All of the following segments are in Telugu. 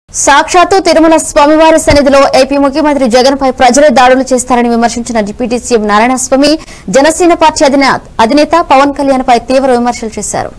సాక్షాత్తు తిరుమల స్వామివారి సన్నిధిలో ఏపీ ముఖ్యమంత్రి జగన్ పై ప్రజలే దాడులు చేస్తారని విమర్శించిన deputy CM Narayanaswamy Janasena party అధినా- అధినేత పవన్ కళ్యాణ్ పై తీవ్ర విమర్శలు చేశారు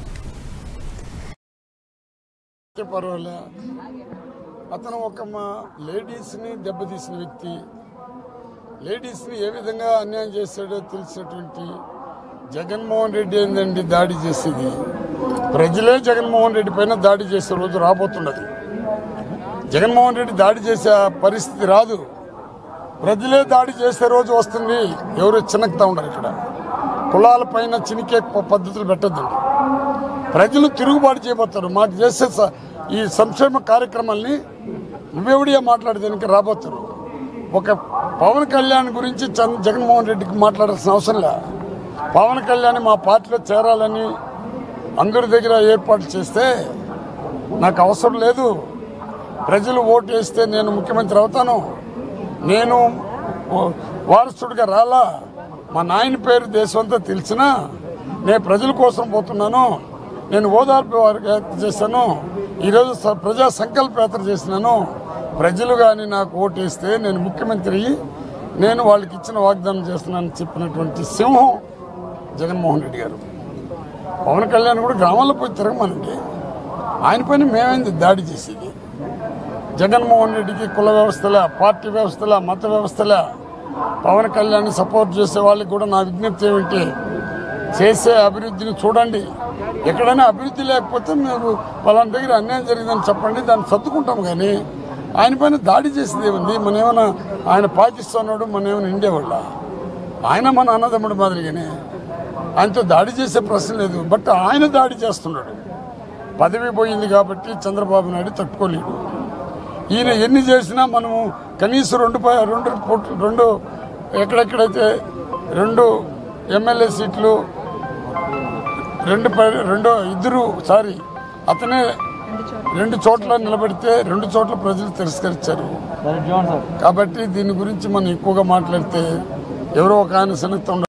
అయితే పర్వాలే అతను ఒక మా లేడీస్ని దెబ్బతీసిన వ్యక్తి లేడీస్ని ఏ విధంగా అన్యాయం చేశాడో తెలిసినటువంటి జగన్మోహన్ రెడ్డి ఏందండి దాడి చేసేది ప్రజలే జగన్మోహన్ రెడ్డి పైన దాడి చేసే రోజు రాబోతున్నది జగన్మోహన్ రెడ్డి దాడి చేసే పరిస్థితి రాదు ప్రజలే దాడి చేసే రోజు వస్తుంది ఎవరు చిన్నక్తా ఉండరు ఇక్కడ కులాల పైన చినికే ప- పద్ధతులు పెట్టద్దండి ప్రజలు తిరుగుబాటు చేయబోతారు మాకు చేసే స- ఈ సంక్షేమ కార్యక్రమాల్ని నువ్వెవడియా మాట్లాడేదానికి రాబోతారు ఒక పవన్ కళ్యాణ్ గురించి చంద్ర జగన్మోహన్ రెడ్డికి మాట్లాడాల్సిన అవసరం లే పవన్ కళ్యాణ్ మా పార్టీలో చేరాలని అందరి దగ్గర ఏర్పాటు చేస్తే నాకు అవసరం లేదు ప్రజలు ఓటు వేస్తే నేను ముఖ్యమంత్రి అవుతాను నేను ఓ- వారసుడిగా రాలా మా నాయన పేరు దేశమంతా తెలిసినా నేను ప్రజల కోసం పోతున్నాను నేను ఓదార్పు వారికి యాత్ర చేశాను ఈరోజు స- ప్రజా సంకల్ప యాత్ర చేసినాను ప్రజలు కానీ నాకు ఓటు వేస్తే నేను ముఖ్యమంత్రి అయ్యి నేను వాళ్ళకి ఇచ్చిన వాగ్దానం చేస్తున్నానని చెప్పినటువంటి సింహం జగన్మోహన్ రెడ్డి గారు పవన్ కళ్యాణ్ కూడా గ్రామాల్లో పోయి తిరగమనండి ఆయన పైన మేమైంది దాడి చేసేది జగన్మోహన్ రెడ్డికి కుల వ్యవస్థలా పార్టీ వ్యవస్థలా మత వ్యవస్థలా పవన్ కళ్యాణ్ సపోర్ట్ చేసే వాళ్ళకి కూడా నా విజ్ఞప్తి ఏమిటి చేసే అభివృద్ధిని చూడండి ఎక్కడైనా అభివృద్ధి లేకపోతే మీరు పలానా దగ్గర అన్యాయం జరిగిందని చెప్పండి దాన్ని సర్దుకుంటాం కానీ ఆయన పైన దాడి చేసేది ఏముంది మన ఏమైనా ఆయన పాకిస్తాన్ మన ఏమైనా ఇండియా వాళ్ళ ఆయన మన అన్నదమ్ముడు మాదిరిగానే ఆయనతో దాడి చేసే ప్రశ్న లేదు బట్ ఆయన దాడి చేస్తున్నాడు పదవి పోయింది కాబట్టి చంద్రబాబు నాయుడు తట్టుకోలేడు ఈయన ఎన్ని చేసినా మనము కనీసం రెండు ప- రెండు పుట్- రెండు ఎక్కడెక్కడైతే రెండు ఎమ్మెల్యే సీట్లు రెండు ప- రెండో ఇద్దరు సారీ అతనే రెండు చోట్ల నిలబెడితే రెండు చోట్ల ప్రజలు తిరస్కరించారు కాబట్టి దీని గురించి మనం ఎక్కువగా మాట్లాడితే ఎవరో ఒక ఆయన సన్నిహితం